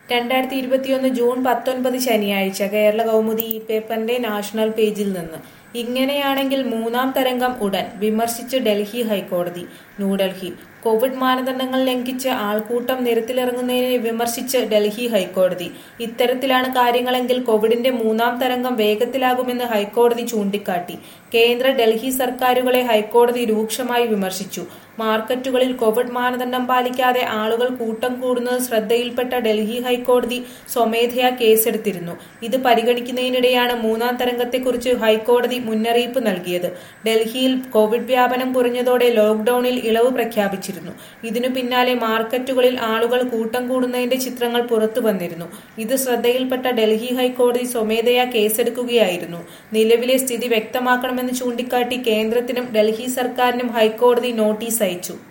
രണ്ടായിരത്തി ഇരുപത്തിയൊന്ന് ജൂൺ പത്തൊൻപത് ശനിയാഴ്ച കേരള കൗമുദി ഈ പേപ്പറിന്റെ നാഷണൽ പേജിൽ നിന്ന് ഇങ്ങനെയാണെങ്കിൽ മൂന്നാം തരംഗം ഉടൻ വിമർശിച്ച് ഡൽഹി ഹൈക്കോടതി ന്യൂഡൽഹി കോവിഡ് മാനദണ്ഡങ്ങൾ ലംഘിച്ച് ആൾക്കൂട്ടം നിരത്തിലിറങ്ങുന്നതിനെ വിമർശിച്ച് ഡൽഹി ഹൈക്കോടതി ഇത്തരത്തിലാണ് കാര്യങ്ങളെങ്കിൽ കോവിഡിന്റെ മൂന്നാം തരംഗം വേഗത്തിലാകുമെന്ന് ഹൈക്കോടതി ചൂണ്ടിക്കാട്ടി കേന്ദ്ര ഡൽഹി സർക്കാരുകളെ ഹൈക്കോടതി രൂക്ഷമായി വിമർശിച്ചു മാർക്കറ്റുകളിൽ കോവിഡ് മാനദണ്ഡം പാലിക്കാതെ ആളുകൾ കൂട്ടം കൂടുന്നത് ശ്രദ്ധയിൽപ്പെട്ട ഡൽഹി ഹൈക്കോടതി സ്വമേധയാ കേസെടുത്തിരുന്നു ഇത് പരിഗണിക്കുന്നതിനിടെയാണ് മൂന്നാം തരംഗത്തെക്കുറിച്ച് ഹൈക്കോടതി മുന്നറിയിപ്പ് നൽകിയത് ഡൽഹിയിൽ കോവിഡ് വ്യാപനം കുറഞ്ഞതോടെ ലോക്ഡൌണിൽ ഇളവ് പ്രഖ്യാപിച്ചിരുന്നു ഇതിനു പിന്നാലെ മാർക്കറ്റുകളിൽ ആളുകൾ കൂട്ടം കൂടുന്നതിന്റെ ചിത്രങ്ങൾ പുറത്തു വന്നിരുന്നു ഇത് ശ്രദ്ധയിൽപ്പെട്ട ഡൽഹി ഹൈക്കോടതി സ്വമേധയാ കേസെടുക്കുകയായിരുന്നു നിലവിലെ സ്ഥിതി വ്യക്തമാക്കണമെന്ന് ചൂണ്ടിക്കാട്ടി കേന്ദ്രത്തിനും ഡൽഹി സർക്കാരിനും ഹൈക്കോടതി നോട്ടീസ് അയച്ചു